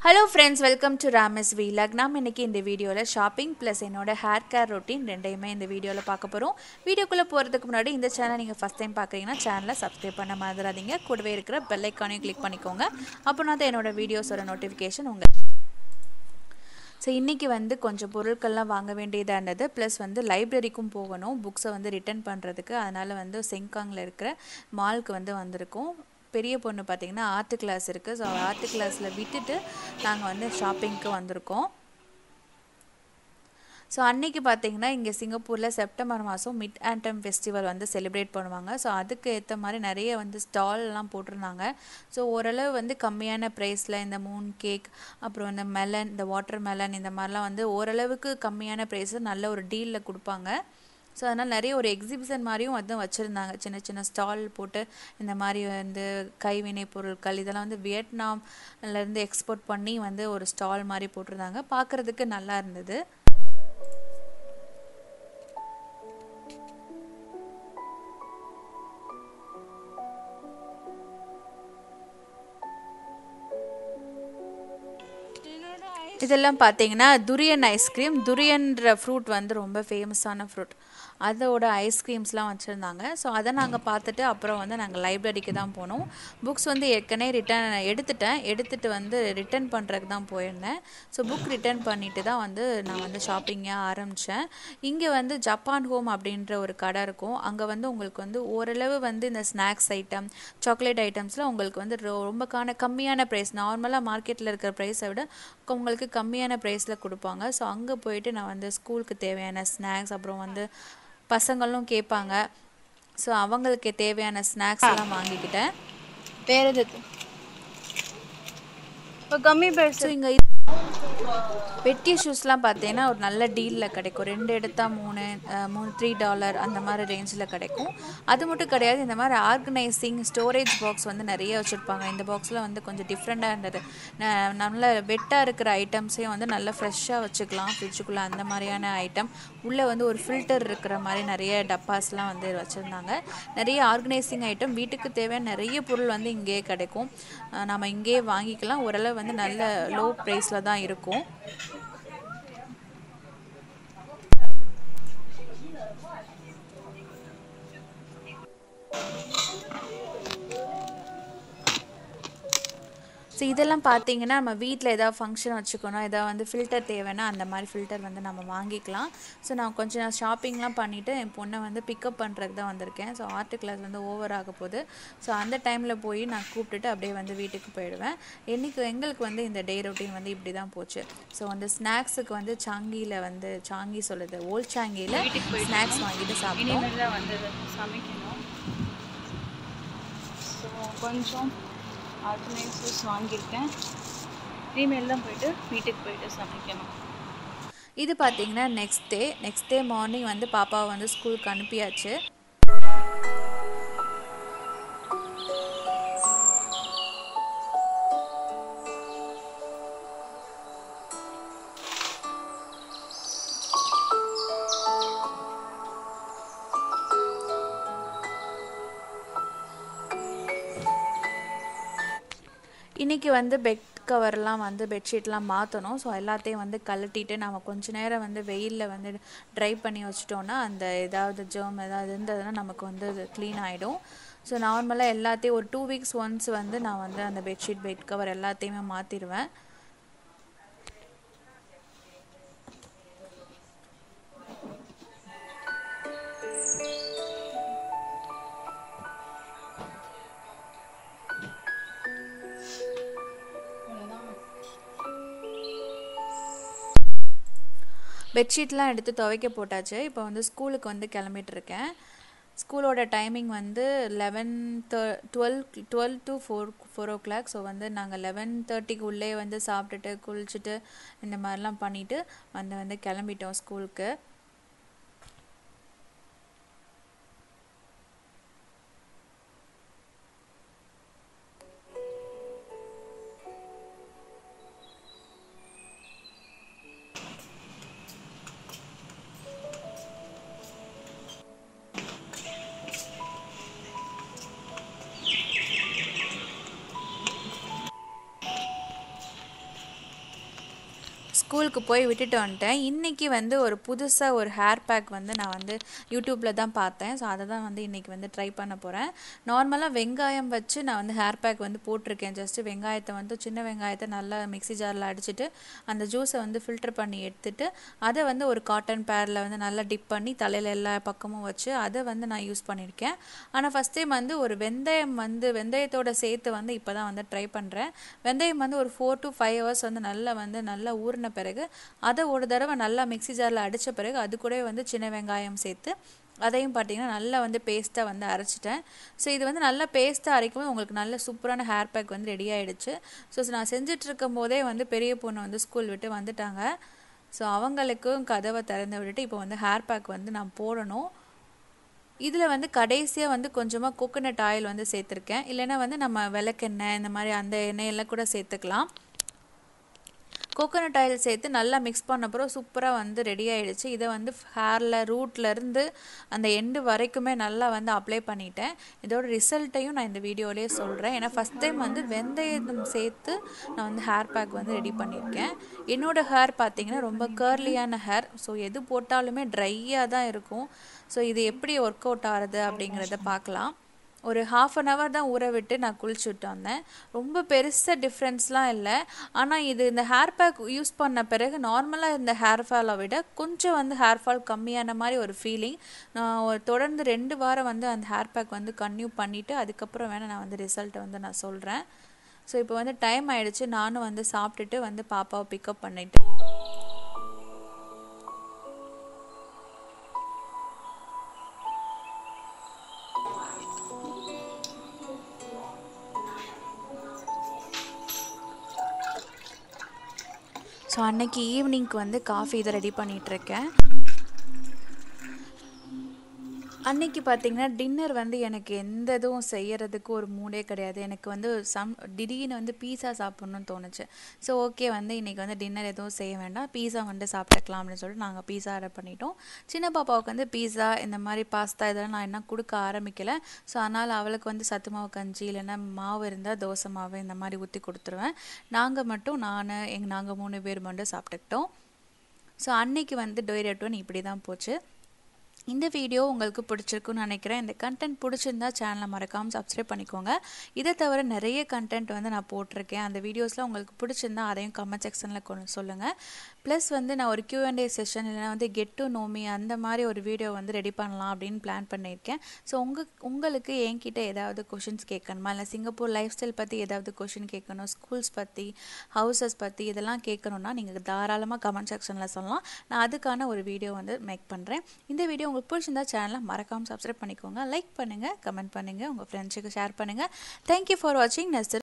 hello friends welcome to Rama's vlog நாம் இன்றைக்கி இந்த வீடியோவில் ஷாப்பிங் ப்ளஸ் என்னோட ஹேர் கேர் ரொட்டீன் ரெண்டையுமே இந்த வீடியோவில் பார்க்க போகிறோம் வீடியோக்குள்ளே போகிறதுக்கு முன்னாடி இந்த சேனல் நீங்கள் ஃபஸ்ட் டைம் பார்க்குறீங்கன்னா சேனலை சப்ஸ்கிரைப் பண்ண மறந்துடாதீங்க கூடவே இருக்கிற பெல் ஐக்கானையும் கிளிக் பண்ணிக்கோங்க அப்போனா தான் என்னோட வீடியோஸோட நோட்டிஃபிகேஷன் உங்கள் ஸோ இன்றைக்கி வந்து கொஞ்சம் பொருட்கள்லாம் வாங்க வேண்டியதாக இருந்தது ப்ளஸ் வந்து லைப்ரரிக்கும் போகணும் புக்ஸை வந்து ரிட்டர்ன் பண்ணுறதுக்கு அதனால் வந்து செங்காங்கில் இருக்கிற மால்க்கு வந்து வந்திருக்கோம் பெரிய பொண்ணு பார்த்திங்கன்னா ஆர்ட் கிளாஸ் இருக்குது ஸோ ஆர்ட் கிளாஸில் விட்டுட்டு நாங்கள் வந்து ஷாப்பிங்க்கு வந்திருக்கோம் ஸோ அன்றைக்கி பார்த்தீங்கன்னா இங்கே சிங்கப்பூரில் செப்டம்பர் மாதம் மிட் ஆண்டம் ஃபெஸ்டிவல் வந்து செலிப்ரேட் பண்ணுவாங்க ஸோ அதுக்கு ஏற்ற மாதிரி நிறைய வந்து ஸ்டால்லாம் போட்டிருந்தாங்க ஸோ ஓரளவு வந்து கம்மியான ப்ரைஸில் இந்த மூன் கேக் அப்புறம் இந்த மெலன் இந்த வாட்டர் மெலன் இந்த மாதிரிலாம் வந்து ஓரளவுக்கு கம்மியான ப்ரைஸில் நல்ல ஒரு டீலில் கொடுப்பாங்க ஸோ அதனால் நிறைய ஒரு எக்ஸிபிஷன் மாதிரியும் வந்து வச்சுருந்தாங்க சின்ன சின்ன ஸ்டால் போட்டு இந்த மாதிரி வந்து கைவினை பொருட்கள் இதெல்லாம் வந்து வியட்நாம்லேருந்து எக்ஸ்போர்ட் பண்ணி வந்து ஒரு ஸ்டால் மாதிரி போட்டிருந்தாங்க பார்க்குறதுக்கு நல்லா இருந்தது இதெல்லாம் பார்த்தீங்கன்னா துரியன் ஐஸ்கிரீம் துரியன்ற ஃப்ரூட் வந்து ரொம்ப ஃபேமஸான ஃப்ரூட் அதோட ஐஸ்கிரீம்ஸ்லாம் வச்சுருந்தாங்க ஸோ அதை நாங்கள் பார்த்துட்டு அப்புறம் வந்து நாங்கள் லைப்ரரிக்கு தான் போனோம் புக்ஸ் வந்து ஏற்கனவே ரிட்டன் எடுத்துட்டேன் எடுத்துகிட்டு வந்து ரிட்டன் பண்ணுறதுக்கு தான் போயிருந்தேன் ஸோ புக் ரிட்டன் பண்ணிட்டு தான் வந்து நான் வந்து ஷாப்பிங்கை ஆரம்பித்தேன் இங்கே வந்து ஜப்பான் ஹோம் அப்படின்ற ஒரு கடை இருக்கும் அங்கே வந்து உங்களுக்கு வந்து ஓரளவு வந்து இந்த ஸ்நாக்ஸ் ஐட்டம் சாக்லேட் ஐட்டம்ஸில் உங்களுக்கு வந்து ரொம்ப காண கம்மியான ப்ரைஸ் நார்மலாக மார்க்கெட்டில் இருக்கிற ப்ரைஸை விட உங்களுக்கு கம்மியான ப்ரைஸில் கொடுப்பாங்க ஸோ அங்கே போயிட்டு நான் வந்து ஸ்கூலுக்கு தேவையான ஸ்நாக்ஸ் அப்புறம் வந்து பசங்களும் கேட்பாங்க ஸோ அவங்களுக்கு தேவையான ஸ்நாக்ஸ் எல்லாம் வாங்கிக்கிட்டேன் வேறு எதுக்கு இப்போ கம்மி ப்ரைஸ் ஸோ இங்கே வெட்டி ஷூஸ்லாம் பார்த்தீங்கன்னா ஒரு நல்ல டீலில் கிடைக்கும் ரெண்டு எடுத்தால் மூணு மூணு த்ரீ டாலர் அந்த மாதிரி ரேஞ்சில் கிடைக்கும் அது மட்டும் கிடையாது இந்த மாதிரி ஆர்கனைசிங் ஸ்டோரேஜ் பாக்ஸ் வந்து நிறைய வச்சுருப்பாங்க இந்த பாக்ஸில் வந்து கொஞ்சம் டிஃப்ரெண்ட்டாக இருந்தது நல்ல வெட்டாக இருக்கிற ஐட்டம்ஸையும் வந்து நல்லா ஃப்ரெஷ்ஷாக வச்சுக்கலாம் ஃப்ரிட்ஜுக்குள்ளே அந்த மாதிரியான ஐட்டம் உள்ளே வந்து ஒரு ஃபில்டர் இருக்கிற மாதிரி நிறைய டப்பாஸ்லாம் வந்து வச்சுருந்தாங்க நிறைய ஆர்கனைசிங் ஐட்டம் வீட்டுக்கு தேவையான நிறைய பொருள் வந்து இங்கேயே கிடைக்கும் நம்ம இங்கேயே வாங்கிக்கலாம் ஓரளவு வந்து நல்ல லோ ப்ரைஸில் தான் இருக்கும் ஸோ இதெல்லாம் பார்த்தீங்கன்னா நம்ம வீட்டில் ஏதாவது ஃபங்க்ஷன் வச்சுக்கணும் ஏதாவது வந்து ஃபில்டர் தேவைன்னா அந்த மாதிரி ஃபில்டர் வந்து நம்ம வாங்கிக்கலாம் ஸோ நான் கொஞ்சம் நான் ஷாப்பிங்லாம் பண்ணிவிட்டு என் பொண்ணை வந்து பிக்கப் பண்ணுறதுக்கு தான் வந்திருக்கேன் ஸோ ஆர்ட் கிளாஸ் வந்து ஓவர் ஆக போகுது ஸோ அந்த டைமில் போய் நான் கூப்பிட்டுட்டு அப்படியே வந்து வீட்டுக்கு போயிடுவேன் என்றைக்கு எங்களுக்கு வந்து இந்த டே ரொட்டீன் வந்து இப்படி தான் போச்சு ஸோ வந்து ஸ்நாக்ஸுக்கு வந்து சாங்கியில் வந்து சாங்கி சொல்லுது ஓல்ட் சாங்கியில் ஸ்நாக்ஸ் வாங்கிட்டு சாப்பிட்டோம் இனிமேல் தான் வந்து சமைக்கணும் ஸோ கொஞ்சம் ஆர்கனைசர்ஸ் வாங்கியிருக்கேன் இனிமேல் தான் போயிட்டு வீட்டுக்கு போயிட்டு சமைக்கணும் இது பார்த்தீங்கன்னா next day next day morning வந்து பாப்பாவை வந்து ஸ்கூலுக்கு அனுப்பியாச்சு இன்றைக்கி வந்து பெட் கவர்லாம் வந்து பெட்ஷீட்லாம் மாற்றணும் ஸோ எல்லாத்தையும் வந்து கழட்டிட்டு நம்ம கொஞ்ச நேரம் வந்து வெயிலில் வந்து ட்ரை பண்ணி வச்சிட்டோன்னா அந்த ஏதாவது ஜேர்ம் ஏதாவது இருந்ததுன்னா நமக்கு வந்து க்ளீன் ஆகிடும் ஸோ நார்மலாக எல்லாத்தையும் ஒரு டூ வீக்ஸ் ஒன்ஸ் வந்து நான் வந்து அந்த பெட்ஷீட் பெட் கவர் எல்லாத்தையுமே மாற்றிடுவேன் பெட்ஷீட்லாம் எடுத்து துவைக்க போட்டாச்சு இப்போ வந்து ஸ்கூலுக்கு வந்து கிளம்பிட்டுருக்கேன் ஸ்கூலோட டைமிங் வந்து eleven to twelve twelve to four four o'clock so வந்து நாங்கள் லெவன் தேர்ட்டிக்கு உள்ளே வந்து சாப்பிட்டுட்டு குளிச்சுட்டு இந்த மாதிரிலாம் பண்ணிவிட்டு வந்து வந்து கிளம்பிட்டோம் ஸ்கூலுக்கு ஸ்கூலுக்கு போய் விட்டுட்டு வந்துட்டேன் இன்றைக்கி வந்து ஒரு புதுசாக ஒரு ஹேர் பேக் வந்து நான் வந்து யூடியூப்பில் தான் பார்த்தேன் ஸோ அதை தான் வந்து இன்றைக்கி வந்து ட்ரை பண்ண போகிறேன் நார்மலாக வெங்காயம் வச்சு நான் வந்து ஹேர் பேக் வந்து போட்டிருக்கேன் ஜஸ்ட்டு வெங்காயத்தை வந்து சின்ன வெங்காயத்தை நல்லா மிக்ஸி ஜாரில் அடிச்சுட்டு அந்த ஜூஸை வந்து ஃபில்டர் பண்ணி எடுத்துட்டு அதை வந்து ஒரு காட்டன் பேரில் வந்து நல்லா டிப் பண்ணி தலையில் எல்லா பக்கமும் வச்சு அதை வந்து நான் யூஸ் பண்ணியிருக்கேன் ஆனால் ஃபஸ்ட் டைம் வந்து ஒரு வெந்தயம் வந்து வெந்தயத்தோட சேர்த்து வந்து இப்போ தான் வந்து ட்ரை பண்ணுறேன் வெந்தயம் வந்து ஒரு ஃபோர் டு ஃபைவ் ஹவர்ஸ் வந்து நல்லா வந்து நல்லா ஊறின பிறகு அதை ஒரு தடவை நல்லா மிக்ஸி ஜாரில் அடித்த பிறகு அது கூட வந்து சின்ன வெங்காயம் சேர்த்து அதையும் பார்த்தீங்கன்னா நல்லா வந்து பேஸ்ட்டாக வந்து அரைச்சிட்டேன் ஸோ இது வந்து நல்லா பேஸ்ட்டாக அரைக்கும்போது உங்களுக்கு நல்ல சூப்பரான ஹேர் பேக் வந்து ரெடி ஆகிடுச்சு ஸோ நான் செஞ்சுட்டு இருக்கும் போதே வந்து பெரிய பொண்ணு வந்து ஸ்கூல் விட்டு வந்துட்டாங்க ஸோ அவங்களுக்கும் கதவை திறந்து விட்டுட்டு இப்போ வந்து ஹேர் பேக் வந்து நான் போடணும் இதில் வந்து கடைசியாக வந்து கொஞ்சமாக கோகோனட் ஆயில் வந்து சேர்த்துருக்கேன் இல்லைன்னா வந்து நம்ம விளக்கெண்ணெய் இந்த மாதிரி அந்த எண்ணெயெல்லாம் கூட சேர்த்துக்கலாம் கோகோனட் ஆயில் சேர்த்து நல்லா மிக்ஸ் பண்ண அப்புறம் சூப்பராக வந்து ரெடி ஆகிடுச்சு இதை வந்து ஹேரில் ரூட்லேருந்து அந்த எண்டு வரைக்குமே நல்லா வந்து அப்ளை பண்ணிட்டேன் இதோட ரிசல்ட்டையும் நான் இந்த வீடியோலேயே சொல்கிறேன் ஏன்னா ஃபஸ்ட் டைம் வந்து வெந்தயம் சேர்த்து நான் வந்து ஹேர் பேக் வந்து ரெடி பண்ணியிருக்கேன் என்னோடய ஹேர் பார்த்திங்கன்னா ரொம்ப கேர்லியான ஹேர் ஸோ எது போட்டாலுமே ட்ரையாக தான் இருக்கும் ஸோ இது எப்படி ஒர்க் அவுட் ஆகுது அப்படிங்கிறத பார்க்கலாம் ஒரு ஹாஃப் அன் ஹவர் தான் ஊற விட்டு நான் குளிச்சுட்டு வந்தேன் ரொம்ப பெருசாக டிஃப்ரென்ஸ்லாம் இல்லை ஆனால் இது இந்த ஹேர் பேக் யூஸ் பண்ண பிறகு நார்மலாக இந்த ஹேர் ஃபாலை விட கொஞ்சம் வந்து ஹேர் ஃபால் கம்மியான மாதிரி ஒரு ஃபீலிங் நான் ஒரு தொடர்ந்து ரெண்டு வாரம் வந்து அந்த ஹேர் பேக் வந்து கன்டினியூ பண்ணிவிட்டு அதுக்கப்புறம் வேணால் நான் வந்து ரிசல்ட்டை வந்து நான் சொல்கிறேன் ஸோ இப்போ வந்து டைம் ஆகிடுச்சு நானும் வந்து சாப்பிட்டுட்டு வந்து பாப்பாவை பிக்கப் பண்ணிட்டு ஸோ அன்னைக்கு ஈவினிங்க்கு வந்து காஃபி இதை ரெடி பண்ணிகிட்ருக்கேன் அன்னைக்கு பார்த்தீங்கன்னா டின்னர் வந்து எனக்கு எந்த இதுவும் செய்யறதுக்கு ஒரு மூடே கிடையாது எனக்கு வந்து சம் திடீர்னு வந்து பீஸா சாப்பிட்ணுன்னு தோணுச்சு ஸோ ஓகே வந்து இன்றைக்கி வந்து டின்னர் எதுவும் செய்ய வேண்டாம் பீஸா வந்து சாப்பிட்டுக்கலாம் அப்படின்னு சொல்லிட்டு நாங்கள் பீஸா ஆர்டர் பண்ணிட்டோம் சின்ன பாப்பாவுக்கு வந்து பீஸா இந்த மாதிரி பாஸ்தா இதெல்லாம் நான் என்ன கொடுக்க ஆரம்பிக்கலை ஸோ அதனால் அவளுக்கு வந்து சத்து மாவு கஞ்சி இல்லைன்னா மாவு இருந்தால் தோசை மாவு இந்த மாதிரி ஊற்றி கொடுத்துருவேன் நாங்கள் மட்டும் நான் எங்கள் நாங்கள் மூணு பேர் மட்டும் சாப்பிட்டுக்கிட்டோம் ஸோ அன்னைக்கு வந்து டொய்ரேட்டோன் இப்படி தான் போச்சு இந்த வீடியோ உங்களுக்கு பிடிச்சிருக்குன்னு நினைக்கிறேன் இந்த கண்டென்ட் பிடிச்சிருந்தா சேனலை மறக்காமல் சப்ஸ்கிரைப் பண்ணிக்கோங்க இதை தவிர நிறைய கண்டென்ட் வந்து நான் போட்டிருக்கேன் அந்த வீடியோஸ்லாம் உங்களுக்கு பிடிச்சிருந்தா அதையும் கமெண்ட் செக்ஷனில் கொண்டு சொல்லுங்கள் ப்ளஸ் வந்து நான் ஒரு கியூஎன்டே செஷன் இல்லைனா வந்து கெட் டு நோமி அந்த மாதிரி ஒரு வீடியோ வந்து ரெடி பண்ணலாம் அப்படின்னு பிளான் பண்ணியிருக்கேன் ஸோ உங்கள் உங்களுக்கு என்கிட்ட ஏதாவது கொஷின்ஸ் கேட்கணுமா இல்லை சிங்கப்பூர் லைஃப் ஸ்டைல் பற்றி ஏதாவது கொஷின் கேட்கணும் ஸ்கூல்ஸ் பற்றி ஹவுசஸ் பற்றி இதெல்லாம் கேட்கணுன்னா நீங்கள் தாராளமாக கமெண்ட் செக்ஷனில் சொல்லலாம் நான் அதுக்கான ஒரு வீடியோ வந்து மேக் பண்ணுறேன் இந்த வீடியோ உங்களுக்கு பிடிச்சிருந்தா சேனலை மறக்காமல் சப்ஸ்கிரைப் பண்ணிக்கோங்க லைக் பண்ணுங்கள் கமெண்ட் பண்ணுங்கள் உங்கள் ஃப்ரெண்ட்ஸுக்கு ஷேர் பண்ணுங்கள் தேங்க்யூ ஃபார் வாட்சிங் நெக்ஸ்ட்